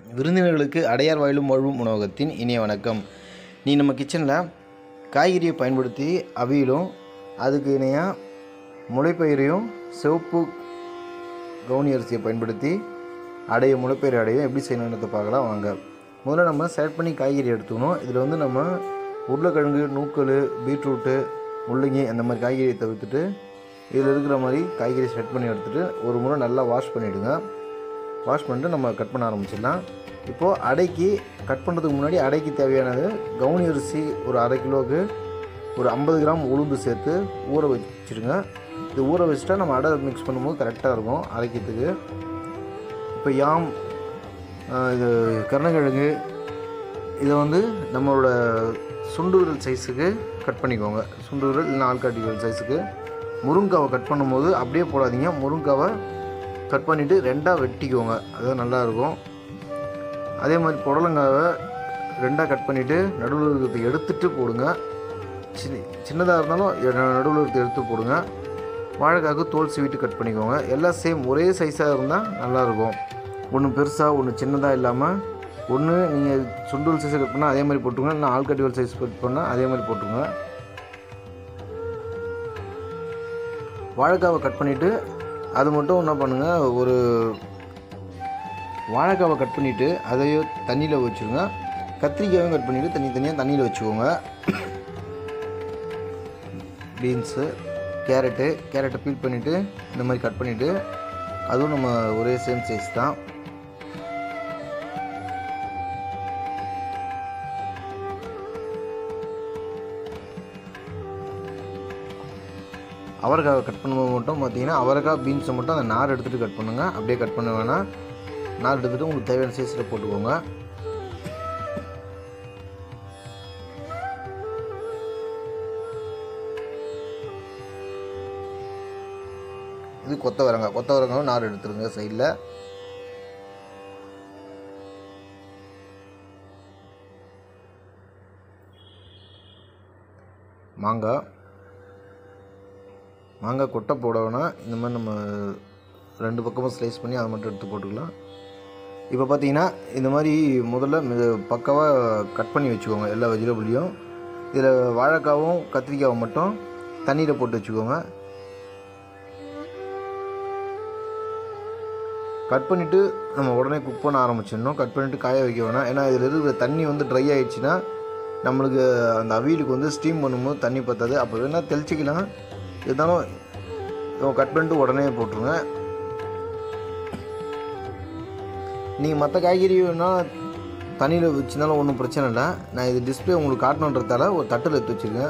விருந்தினர்களுக்கு அடையார் வாயிலும் வாழ்வும் உணவகத்தின் இனிய வணக்கம் நீ நம்ம கிச்சனில் காய்கறியை பயன்படுத்தி அவியலும் அதுக்கு இணையாக முளைப்பயிரையும் சிவப்பு கவுனி அரிசியை பயன்படுத்தி அடைய முளைப்பயிறு அடையும் எப்படி செய்யணுன்றதை பார்க்கலாம் வாங்க முதல்ல நம்ம செலக்ட் பண்ணி காய்கறி எடுத்துக்கணும் இதில் வந்து நம்ம உருளைக்கிழங்கு நூக்கல் பீட்ரூட்டு முள்ளங்கி அந்த மாதிரி காய்கறியை தவிர்த்துட்டு இதில் இருக்கிற மாதிரி காய்கறி செட் பண்ணி எடுத்துகிட்டு ஒரு முறை நல்லா வாஷ் பண்ணிவிடுங்க வாஷ் பண்ணிட்டு நம்ம கட் பண்ண ஆரம்பிச்சிடலாம் இப்போது அடைக்கு கட் பண்ணுறதுக்கு முன்னாடி அடைக்கு தேவையானது கவுனி அரிசி ஒரு அரை கிலோவுக்கு ஒரு ஐம்பது கிராம் உளுந்து சேர்த்து ஊற வச்சுருங்க இது ஊற வச்சுட்டா நம்ம அடை மிக்ஸ் பண்ணும்போது கரெக்டாக இருக்கும் அரைக்கிறதுக்கு இப்போ யாம் ஆஹ் இது கருணக்கிழங்கு இதை வந்து நம்மளோட சுண்டு விரல் சைஸுக்கு கட் பண்ணிக்கோங்க சுண்டு விரல் இல்லைன்னா ஆள்காட்டி விரல் சைஸுக்கு முருங்காவை கட் பண்ணும்போது அப்படியே போடாதீங்க முருங்காவை கட் பண்ணிவிட்டு ரெண்டாக வெட்டிக்கோங்க அதுதான் நல்லாயிருக்கும் அதே மாதிரி புடலங்காவை ரெண்டாக கட் பண்ணிவிட்டு நடுவில் இருக்கிறத எடுத்துட்டு போடுங்க சின்ன சின்னதாக இருந்தாலும் நடுவில் இருக்கிறத எடுத்து போடுங்க வாழைக்காய்க்கு தோல் சீவிட்டு கட் பண்ணிக்கோங்க எல்லாம் சேம் ஒரே சைஸாக இருந்தால் நல்லாயிருக்கும் ஒன்று பெருசாக ஒன்று சின்னதாக இல்லாமல் ஒன்று நீங்கள் சுண்டுவல் சைஸை கட் பண்ணால் அதே மாதிரி போட்டுருங்க இல்லை ஆள்கட்டிவல் சைஸ் கட் பண்ணால் அதே மாதிரி போட்டுருங்க வாழைக்காவை கட் பண்ணிவிட்டு அது மட்டும் என்ன பண்ணுங்கள் ஒரு வாழைக்காவை கட் பண்ணிவிட்டு அதையும் தண்ணியில் வச்சுருங்க கத்திரிக்காயும் கட் பண்ணிவிட்டு தனி தனியாக தண்ணியில் வச்சுக்கோங்க பீன்ஸு கேரட்டு கேரட்டை பீல் பண்ணிவிட்டு இந்த மாதிரி கட் பண்ணிவிட்டு அதுவும் நம்ம ஒரே சேம் சைஸ் தான் அவரைக்காவை கட் பண்ணும்போது மட்டும் பார்த்தீங்கன்னா அவரைக்காய் பீன்ஸை மட்டும் அந்த நார் எடுத்துகிட்டு கட் பண்ணுங்கள் அப்படியே கட் பண்ண வேணாம் நார் எடுத்துகிட்டு உங்களுக்கு தேவையான சைஸில் போட்டுக்கோங்க இது கொத்தவரங்காய் கொத்தவரங்காவும் நார் எடுத்துருங்க சைடில் மாங்காய் மாங்காய் கொட்டை போடணும்னா இந்த மாதிரி நம்ம ரெண்டு பக்கமும் ஸ்லைஸ் பண்ணி அதை மட்டும் எடுத்து போட்டுக்கலாம் இப்போ பார்த்தீங்கன்னா இந்த மாதிரி முதல்ல மித- பக்காவாக கட் பண்ணி வச்சுக்கோங்க எல்லா வெஜிடபிளையும் இதில் வாழைக்காவும் கத்திரிக்காவும் மட்டும் தண்ணியில் போட்டு வச்சுக்கோங்க கட் பண்ணிவிட்டு நம்ம உடனே குக் பண்ண ஆரம்பிச்சிடணும் கட் பண்ணிவிட்டு காய வைக்க வேணாம் ஏன்னா இதில் இருக்கிற தண்ணி வந்து ட்ரை ஆயிடுச்சுன்னா நம்மளுக்கு அந்த அவியலுக்கு வந்து ஸ்டீம் பண்ணும்போது தண்ணி பத்தாது அப்போ வேணால் தெளிச்சிக்கலாம் இருந்தாலும் கட் பண்ணிட்டு உடனே போட்டுருங்க நீங்கள் மற்ற காய்கறி வேணால் தண்ணியில் வச்சுனாலும் ஒன்றும் பிரச்சனை இல்லை நான் இது டிஸ்பிளே உங்களுக்கு காட்டணுன்றதால ஒரு தட்டில் எடுத்து வச்சுருக்கேன்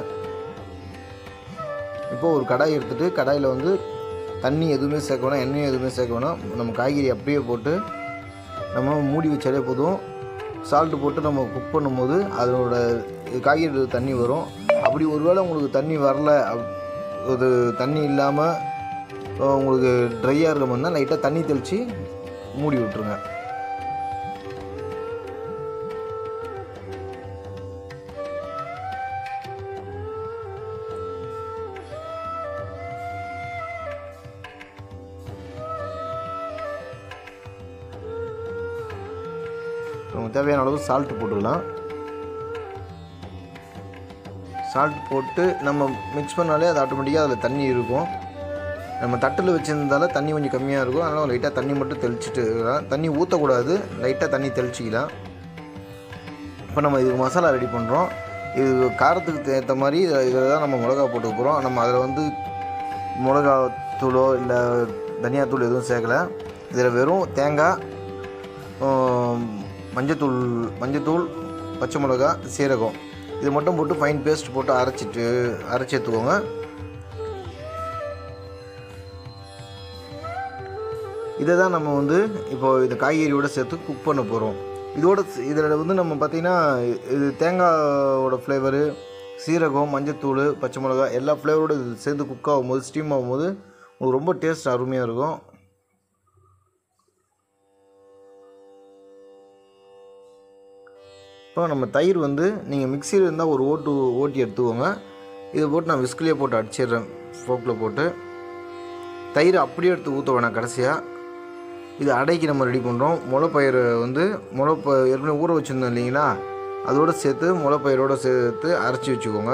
இப்போ ஒரு கடாய் எடுத்துகிட்டு கடாயில் வந்து தண்ணி எதுவுமே சேர்க்க வேணாம் எண்ணெயும் எதுவுமே சேர்க்க வேணாம் நம்ம காய்கறி அப்படியே போட்டு நம்ம மூடி வச்சாலே போதும் சால்ட்டு போட்டு நம்ம குக் பண்ணும்போது அதோட காய்கறி தண்ணி வரும் அப்படி ஒருவேளை உங்களுக்கு தண்ணி வரல அப்- ஒரு தண்ணி இல்லாமல் உங்களுக்கு ட்ரையாக இருக்க மாதிரி தான் லைட்டாக தண்ணி தெளித்து மூடி விட்டுருங்க நமக்கு தேவையான அளவு சால்ட் போட்டுக்கலாம் சால்ட் போட்டு நம்ம மிக்ஸ் பண்ணாலே அது ஆட்டோமேட்டிக்காக அதில் தண்ணி இருக்கும் நம்ம தட்டில் வச்சுருந்தால தண்ணி கொஞ்சம் கம்மியாக இருக்கும் அதனால் லைட்டாக தண்ணி மட்டும் தெளிச்சிட்டு இருக்கலாம். தண்ணி ஊற்றக்கூடாது லைட்டாக தண்ணி தெளிச்சிக்கலாம் இப்போ நம்ம இதுக்கு மசாலா ரெடி பண்ணுறோம் இது காரத்துக்கு ஏற்ற மாதிரி இதில் தான் நம்ம மிளகா போட்டுக்க போகிறோம் நம்ம அதில் வந்து மிளகா தூளோ இல்லை தனியாத்தூள் எதுவும் சேர்க்கல இதில் வெறும் தேங்காய் ஆம், மஞ்சத்தூள் மஞ்சத்தூள் பச்சை மிளகா சீரகம் இது மட்டும் போட்டு ஃபைன் பேஸ்ட் போட்டு அரைச்சிட்டு அரைச்சி எடுத்துக்கோங்க இதை தான் நம்ம வந்து இப்போ இந்த காய்கறியோட சேர்த்து குக் பண்ண போகிறோம் இதோட இதில் வந்து நம்ம பார்த்திங்கன்னா இது தேங்காயோட ஃப்ளேவரு சீரகம் மஞ்சத்தூள் பச்சை மிளகா எல்லா ஃப்ளேவரோட இது சேர்ந்து குக் ஆகும்போது ஸ்டீம் ஆகும்போது உங்களுக்கு ரொம்ப டேஸ்ட் அருமையாக இருக்கும் இப்போ நம்ம தயிர் வந்து நீங்கள் மிக்சியில் இருந்தால் ஒரு ஓட்டு ஓட்டி எடுத்துக்கோங்க இதை போட்டு நான் விஸ்கிலே போட்டு அடிச்சிடுறேன் ஃபோக்கில் போட்டு தயிர் அப்படியே எடுத்து ஊற்ற வேணாம் கடைசியாக இது அடைக்கு நம்ம ரெடி பண்ணுறோம் முளைப்பயிரை வந்து முளைப்ப ஏற்கனவே ஊற வச்சுருந்தோம் இல்லைங்களா அதோடு சேர்த்து முளைப்பயிரோடு சேர்த்து அரைச்சி வச்சுக்கோங்க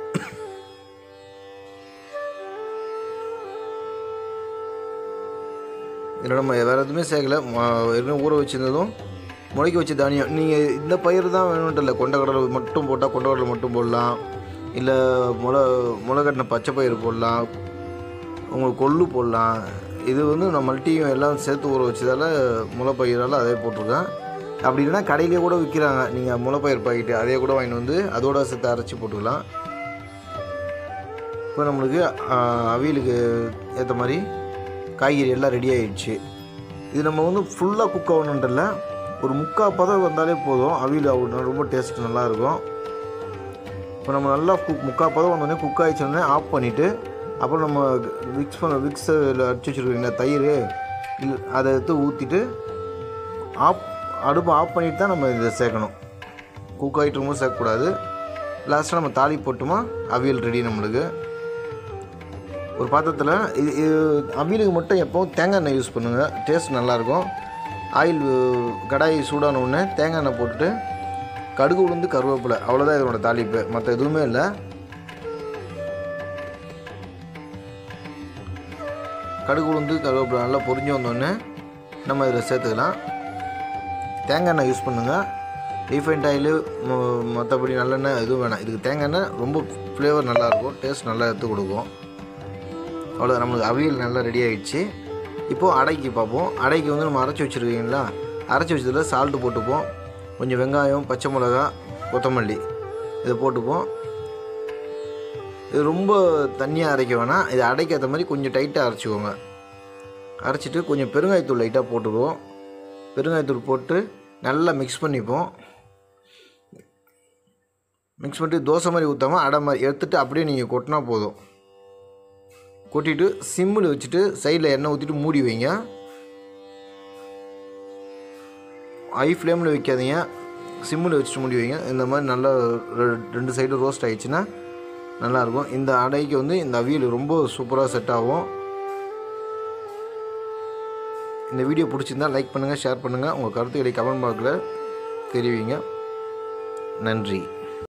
இதில் நம்ம வேறு எதுவுமே சேர்க்கல ம- ஏற்கனவே ஊற வச்சுருந்ததும் முளைக்க வச்ச தானியம் நீங்கள் இந்த பயிர் தான் வேணும்ட்டு இல்லை கொண்டக்கடலை மட்டும் போட்டால் கொண்டக்கடலை மட்டும் போடலாம் இல்லை முளை முளை கட்டின பச்சை பயிர் போடலாம் உங்களுக்கு கொள்ளு போடலாம் இது வந்து நான் மல்ட்டியும் எல்லாம் சேர்த்து ஊற வச்சதால் முளைப்பயிரால் அதே போட்டிருக்கேன் அப்படி இல்லைன்னா கடையிலே கூட விற்கிறாங்க நீங்கள் முளைப்பயிர் பாக்கெட்டு அதே கூட வாங்கிட்டு வந்து அதோட சேர்த்து அரைச்சி போட்டுக்கலாம் இப்போ நம்மளுக்கு ஆ, அவியலுக்கு ஏற்ற மாதிரி காய்கறி எல்லாம் ரெடி ஆயிடுச்சு இது நம்ம வந்து ஃபுல்லாக குக் ஆகணுன்றல ஒரு முக்கால் பதம் வந்தாலே போதும் அவியல் அவ்வளோ ரொம்ப டேஸ்ட் நல்லாயிருக்கும் இப்போ நம்ம நல்லா குக் முக்கால் பதம் வந்தோடனே குக் ஆகிடுச்சோடனே ஆஃப் பண்ணிவிட்டு அப்புறம் நம்ம விக்ஸ் பண்ண விக்ஸில் அடிச்சு வச்சுருக்கீங்களா தயிர் இல்லை அதை எடுத்து ஊற்றிட்டு ஆஃப் அடுப்பை ஆஃப் பண்ணிட்டு தான் நம்ம இதை சேர்க்கணும் குக் ஆகிட்டு இருக்கும்போது சேர்க்கக்கூடாது லாஸ்ட்டாக நம்ம தாலி போட்டுமா அவியல் ரெடி நம்மளுக்கு ஒரு பாத்திரத்தில் இது இது அவியலுக்கு மட்டும் எப்போவும் தேங்காய் எண்ணெய் யூஸ் பண்ணுங்கள் டேஸ்ட் நல்லாயிருக்கும் ஆயில் கடாய் சூடான உடனே தேங்காய் எண்ணெய் போட்டுட்டு கடுகு உளுந்து கருவேப்பிலை அவ்வளோதான் இதனோட தாளிப்பு மற்ற எதுவுமே இல்லை கடுகு உளுந்து கருவேப்பிலை நல்லா பொரிஞ்சு வந்தோடனே நம்ம இதில் சேர்த்துக்கலாம் தேங்காய் எண்ணெய் யூஸ் பண்ணுங்கள் ரீஃபைண்ட் ஆயிலு மற்றபடி நல்லெண்ணெய் எதுவும் வேணாம் இதுக்கு தேங்காய் எண்ணெய் ரொம்ப ஃப்ளேவர் நல்லாயிருக்கும் டேஸ்ட் நல்லா எடுத்து கொடுக்கும் அவ்வளோ நம்மளுக்கு அவியல் நல்லா ரெடி ஆகிடுச்சு இப்போது அடைக்கு பார்ப்போம் அடைக்கு வந்து நம்ம அரைச்சி வச்சுருக்கீங்களா அரைச்சி வச்சதில் சால்ட்டு போட்டுப்போம் கொஞ்சம் வெங்காயம் பச்சை மிளகா கொத்தமல்லி இதை போட்டுப்போம் இது ரொம்ப தண்ணியாக அரைக்க வேணாம் இது அடைக்க மாதிரி கொஞ்சம் டைட்டாக அரைச்சிக்கோங்க அரைச்சிட்டு கொஞ்சம் பெருங்காயத்தூள் லைட்டாக போட்டுக்குவோம் பெருங்காயத்தூள் போட்டு நல்லா மிக்ஸ் பண்ணிப்போம் மிக்ஸ் பண்ணிட்டு தோசை மாதிரி ஊற்றாமல் அடை மாதிரி எடுத்துகிட்டு அப்படியே நீங்கள் கொட்டினா போதும் கொட்டிட்டு சிம்மில் வச்சுட்டு சைடில் எண்ணெய் ஊற்றிட்டு மூடி வைங்க ஹை ஃப்ளேமில் வைக்காதீங்க சிம்மில் வச்சுட்டு மூடி வைங்க இந்த மாதிரி நல்லா ரெ- ரெண்டு சைடும் ரோஸ்ட் ஆயிடுச்சுன்னா நல்லாயிருக்கும் இந்த அடைக்கு வந்து இந்த அவியல் ரொம்ப சூப்பராக செட் ஆகும் இந்த வீடியோ பிடிச்சிருந்தா லைக் பண்ணுங்கள் ஷேர் பண்ணுங்கள் உங்கள் கருத்துக்களை கமெண்ட் பாக்ஸில் தெரிவிங்க நன்றி